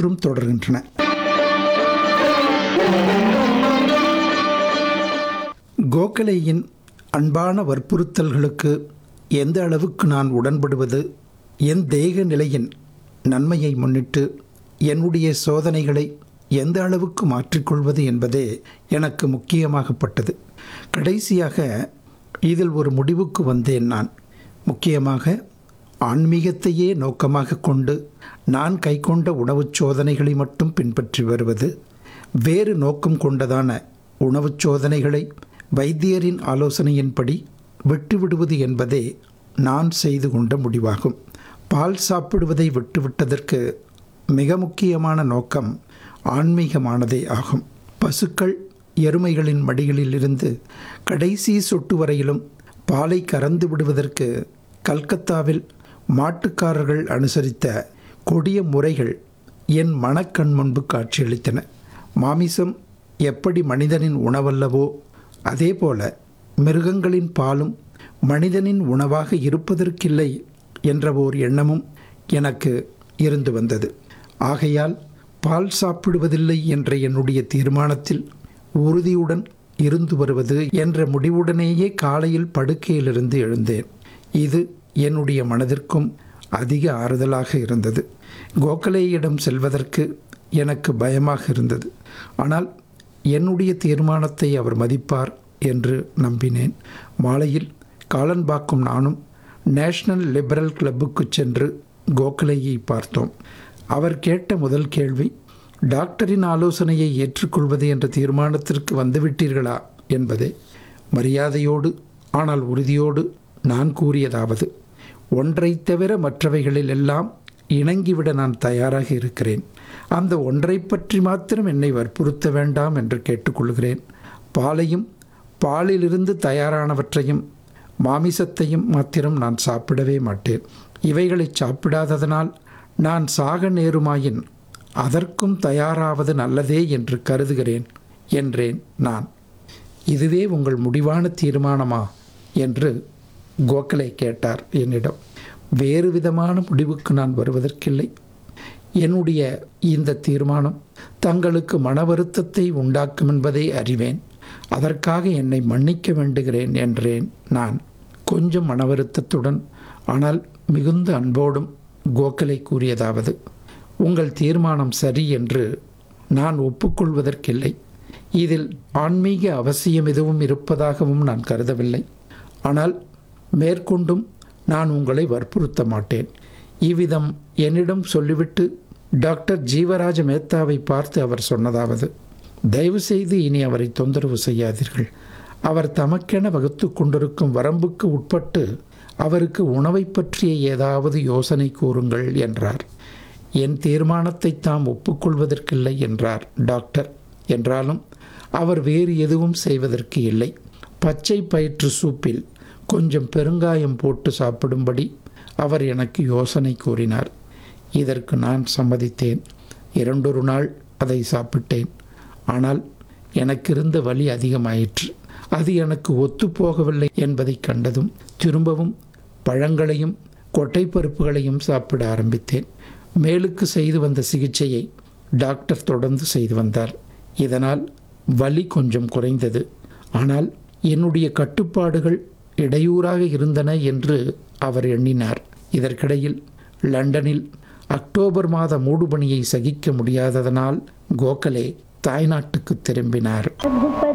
இன்றும் தொடர்கின்றன கோகலேயின் அன்பான வற்புறுத்தல்களுக்கு எந்த அளவுக்கு நான் உடன்படுவது என் தேக நிலையின் நன்மையை முன்னிட்டு என்னுடைய சோதனைகளை எந்த அளவுக்கு மாற்றிக்கொள்வது என்பதே எனக்கு முக்கியமாகப்பட்டது கடைசியாக இதில் ஒரு முடிவுக்கு வந்தேன் நான் முக்கியமாக ஆன்மீகத்தையே நோக்கமாக கொண்டு நான் கைக்கொண்ட உணவுச் சோதனைகளை மட்டும் பின்பற்றி வருவது வேறு நோக்கம் கொண்டதான உணவுச் சோதனைகளை வைத்தியரின் ஆலோசனையின்படி விட்டுவிடுவது என்பதே நான் செய்து கொண்ட முடிவாகும் பால் சாப்பிடுவதை விட்டுவிட்டதற்கு மிக முக்கியமான நோக்கம் ஆன்மீகமானதே ஆகும் பசுக்கள் எருமைகளின் மடிகளில் இருந்து கடைசி சொட்டு வரையிலும் பாலை கறந்து விடுவதற்கு கல்கத்தாவில் மாட்டுக்காரர்கள் அனுசரித்த கொடிய முறைகள் என் மனக்கண் முன்பு காட்சியளித்தன மாமிசம் எப்படி மனிதனின் உணவல்லவோ அதேபோல மிருகங்களின் பாலும் மனிதனின் உணவாக இருப்பதற்கில்லை என்ற ஓர் எண்ணமும் எனக்கு இருந்து வந்தது ஆகையால் பால் சாப்பிடுவதில்லை என்ற என்னுடைய தீர்மானத்தில் உறுதியுடன் இருந்து வருவது என்ற முடிவுடனேயே காலையில் படுக்கையிலிருந்து எழுந்தேன் இது என்னுடைய மனதிற்கும் அதிக ஆறுதலாக இருந்தது கோகலேயிடம் செல்வதற்கு எனக்கு பயமாக இருந்தது ஆனால் என்னுடைய தீர்மானத்தை அவர் மதிப்பார் என்று நம்பினேன் மாலையில் காலன்பாக்கும் நானும் நேஷனல் லிபரல் கிளப்புக்கு சென்று கோகலேயை பார்த்தோம் அவர் கேட்ட முதல் கேள்வி டாக்டரின் ஆலோசனையை ஏற்றுக்கொள்வது என்ற தீர்மானத்திற்கு வந்துவிட்டீர்களா என்பதே மரியாதையோடு ஆனால் உறுதியோடு நான் கூறியதாவது ஒன்றை தவிர மற்றவைகளில் எல்லாம் இணங்கிவிட நான் தயாராக இருக்கிறேன் அந்த ஒன்றை பற்றி மாத்திரம் என்னை வற்புறுத்த வேண்டாம் என்று கேட்டுக்கொள்கிறேன் பாலையும் பாலிலிருந்து தயாரானவற்றையும் மாமிசத்தையும் மாத்திரம் நான் சாப்பிடவே மாட்டேன் இவைகளை சாப்பிடாததனால் நான் சாக நேருமாயின் அதற்கும் தயாராவது நல்லதே என்று கருதுகிறேன் என்றேன் நான் இதுவே உங்கள் முடிவான தீர்மானமா என்று கோகலே கேட்டார் என்னிடம் வேறு விதமான முடிவுக்கு நான் வருவதற்கில்லை என்னுடைய இந்த தீர்மானம் தங்களுக்கு மன வருத்தத்தை உண்டாக்கும் என்பதை அறிவேன் அதற்காக என்னை மன்னிக்க வேண்டுகிறேன் என்றேன் நான் கொஞ்சம் மன வருத்தத்துடன் ஆனால் மிகுந்த அன்போடும் கோகலை கூறியதாவது உங்கள் தீர்மானம் சரி என்று நான் ஒப்புக்கொள்வதற்கில்லை இதில் ஆன்மீக அவசியம் எதுவும் இருப்பதாகவும் நான் கருதவில்லை ஆனால் மேற்கொண்டும் நான் உங்களை வற்புறுத்த மாட்டேன் இவ்விதம் என்னிடம் சொல்லிவிட்டு டாக்டர் ஜீவராஜ மேத்தாவை பார்த்து அவர் சொன்னதாவது தயவு செய்து இனி அவரை தொந்தரவு செய்யாதீர்கள் அவர் தமக்கென வகுத்து கொண்டிருக்கும் வரம்புக்கு உட்பட்டு அவருக்கு உணவை பற்றிய ஏதாவது யோசனை கூறுங்கள் என்றார் என் தீர்மானத்தை தாம் ஒப்புக்கொள்வதற்கில்லை என்றார் டாக்டர் என்றாலும் அவர் வேறு எதுவும் செய்வதற்கு இல்லை பச்சை பயிற்று சூப்பில் கொஞ்சம் பெருங்காயம் போட்டு சாப்பிடும்படி அவர் எனக்கு யோசனை கூறினார் இதற்கு நான் சம்மதித்தேன் இரண்டொரு நாள் அதை சாப்பிட்டேன் ஆனால் எனக்கு இருந்த வலி அதிகமாயிற்று அது எனக்கு ஒத்துப்போகவில்லை என்பதை கண்டதும் திரும்பவும் பழங்களையும் கொட்டை பருப்புகளையும் சாப்பிட ஆரம்பித்தேன் மேலுக்கு செய்து வந்த சிகிச்சையை டாக்டர் தொடர்ந்து செய்து வந்தார் இதனால் வலி கொஞ்சம் குறைந்தது ஆனால் என்னுடைய கட்டுப்பாடுகள் இடையூறாக இருந்தன என்று அவர் எண்ணினார் இதற்கிடையில் லண்டனில் அக்டோபர் மாத மூடுபனியை சகிக்க முடியாததனால் கோகலே தாய்நாட்டுக்கு திரும்பினார்